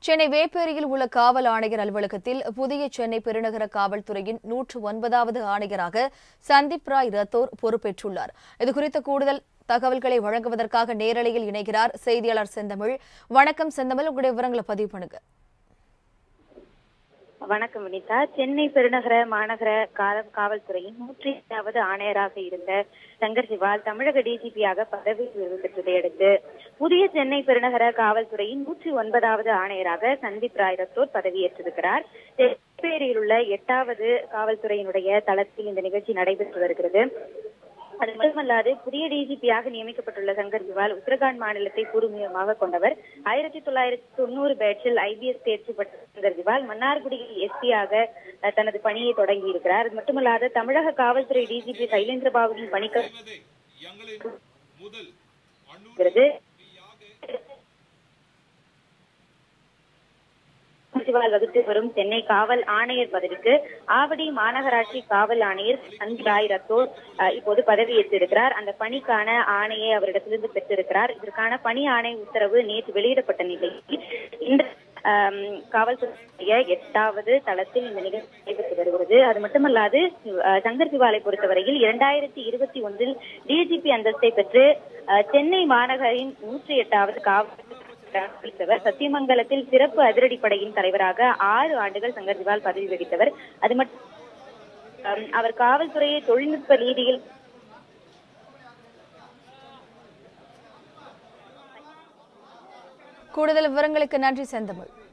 சென்னை வேப்பேரியில் உள்ள காவல் ஆணையர் அலுவலகத்தில் புதிய சென்னை பெருநகர காவல்துறையின் நூற்று ஒன்பதாவது ஆணையராக சந்தீப் ராய் ரத்தோர் பொறுப்பேற்றுள்ளார் இதுகுறித்த கூடுதல் தகவல்களை வழங்குவதற்காக நேரலையில் இணைகிறார் செய்தியாளர் செந்தமிழ் வணக்கம் செந்தமிழ் உங்களுடைய விவரங்களை பதிவு பண்ணுங்க வணக்கம் வினிதா சென்னை பெருநகர மாநகர காவல் காவல்துறையின் நூற்றி எட்டாவது ஆணையராக இருந்த சங்கர் சிவால் தமிழக டிஜிபியாக பதவி உயர்வு பெற்றதை அடுத்து புதிய சென்னை பெருநகர காவல்துறையின் நூற்றி ஒன்பதாவது ஆணையராக சந்தீப் ராய் ரத்தோர் பதவியேற்றிருக்கிறார் பேரியில் உள்ள எட்டாவது காவல்துறையினுடைய தளத்தில் இந்த நிகழ்ச்சி நடைபெற்று வருகிறது அது மட்டுமல்லாது புதிய டிஜிபியாக நியமிக்கப்பட்டுள்ள சங்கர் சிவால் உத்தரகாண்ட் மாநிலத்தை பூர்வீகமாக கொண்டவர் ஆயிரத்தி தொள்ளாயிரத்தி தொண்ணூறு பேட்சில் ஐபிஎஸ் தேர்ச்சி பெற்ற சங்கர் சிவால் மன்னார்குடியில் எஸ்பியாக தனது பணியை தொடங்கி இருக்கிறார் அது மட்டுமல்லாது தமிழக காவல்துறை டிஜிபி சைலேந்திர பாபுவின் பணிக்கு சிவால் வகுத்து வரும் சென்னை காவல் ஆணையர் பதவிக்கு ஆவடி மாநகராட்சி காவல் ஆணையர் சந்திராய் ரத்தோர் அஹ், இப்போது பதவியேற்றிருக்கிறார் அந்த பணிக்கான ஆணையை அவரிடத்திலிருந்து பெற்றிருக்கிறார் இதற்கான பணி ஆணை உத்தரவு நேற்று வெளியிடப்பட்ட நிலையில் இந்த ஆம், காவல்துறையுடைய எட்டாவது தளத்தில் இந்த நிகழ்ச்சி நடைபெற்று வருகிறது அது மட்டுமல்லாது அஹ், சங்கர் சிவாலை பொறுத்தவரையில் இரண்டாயிரத்தி இருபத்தி ஒன்றில் டிஜிபி அந்தஸ்தை பெற்று அஹ், சென்னை மாநகரின் நூற்றி எட்டாவது காவல் வகித்தவர் சத்தியமங்கலத்தில் சிறப்பு அதிரடிப்படையின் தலைவராக ஆறு ஆண்டுகள் சங்கர் சிவால் பதவி வகித்தவர் அது மட்டும் அம், அவர் காவல்துறையை தொழில்நுட்ப ரீதியில் கூடுதல் விவரங்களுக்கு நன்றி செந்தமிழ்